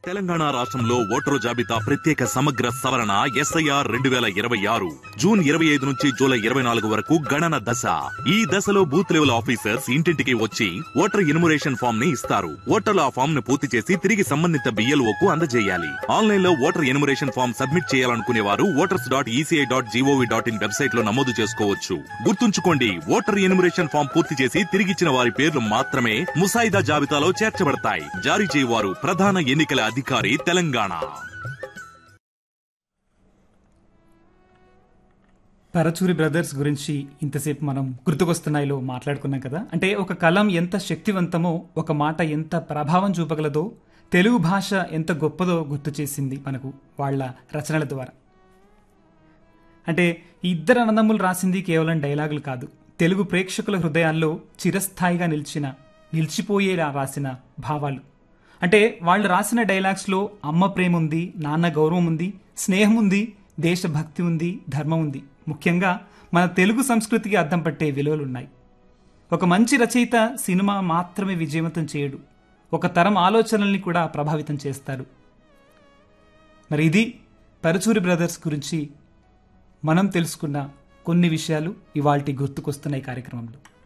తెలంగాణ రాష్ట్రంలో ఓటరు జాబితా ప్రత్యేక సమగ్ర సవరణ ఎస్ఐఆర్ రెండు వేల ఇరవై ఆరు జూన్ ఇరవై ఐదు నుంచి జూలై ఇరవై నాలుగు వరకు గణన దశ ఈ దశలో బూత్ లెవెల్ ఆఫీసర్స్ ఇంటింటికి వచ్చి ఓటర్ ఇన్మురేషన్ ఫామ్ ని ఇస్తారు ఓటర్లు ఆ ఫామ్ ను పూర్తి చేసి తిరిగి సంబంధిత బిఎల్ఓ కు అందజేయాలి ఆన్లైన్ లో ఓటర్ ఇన్మురేషన్ ఫామ్ సబ్మిట్ చేయాలనుకునే వారు voters dot ECI dot GOV dot in website లో నమోదు చేసుకోవచ్చు గుర్తుంచుకోండి ఓటర్ ఇన్మురేషన్ ఫామ్ పూర్తి చేసి తిరిగిచ్చిన వారి పేర్లు మాత్రమే ముసాయిదా జాబితాలో చేర్చబడతాయి జారీ చేయవారు ప్రధాన ఎన్నికల అధికారి తెలంగాణ పరచూరి బ్రదర్స్ గురించి ఇంతసేపు మనం గుర్తుకొస్తున్నాయిలో మాట్లాడుకున్నాం కదా అంటే ఒక కలం ఎంత శక్తివంతమో ఒక మాట ఎంత ప్రభావం చూపగలదో తెలుగు భాష ఎంత గొప్పదో గుర్తు చేసింది మనకు వాళ్ళ రచనల ద్వారా అంటే ఈ ఇద్దరు అన్నదమ్ములు రాసింది కేవలం డైలాగులు కాదు తెలుగు ప్రేక్షకుల హృదయాల్లో చిరస్థాయిగా నిలిచిన నిలిచిపోయేలా రాసిన భావాలు అంటే వాళ్ళు రాసిన డైలాగ్స్లో అమ్మ ప్రేమ ఉంది నాన్న గౌరవం ఉంది స్నేహం ఉంది దేశభక్తి ఉంది ధర్మం ఉంది ముఖ్యంగా మన తెలుగు సంస్కృతికి అద్దం పట్టే విలువలు ఉన్నాయి ఒక మంచి రచయిత సినిమా మాత్రమే విజయవంతం చేయడు ఒక తరం ఆలోచనల్ని కూడా ప్రభావితం చేస్తాడు మరి ఇది పరచూరి బ్రదర్స్ గురించి మనం తెలుసుకున్న కొన్ని విషయాలు ఇవాల్టి గుర్తుకొస్తున్నాయి కార్యక్రమంలో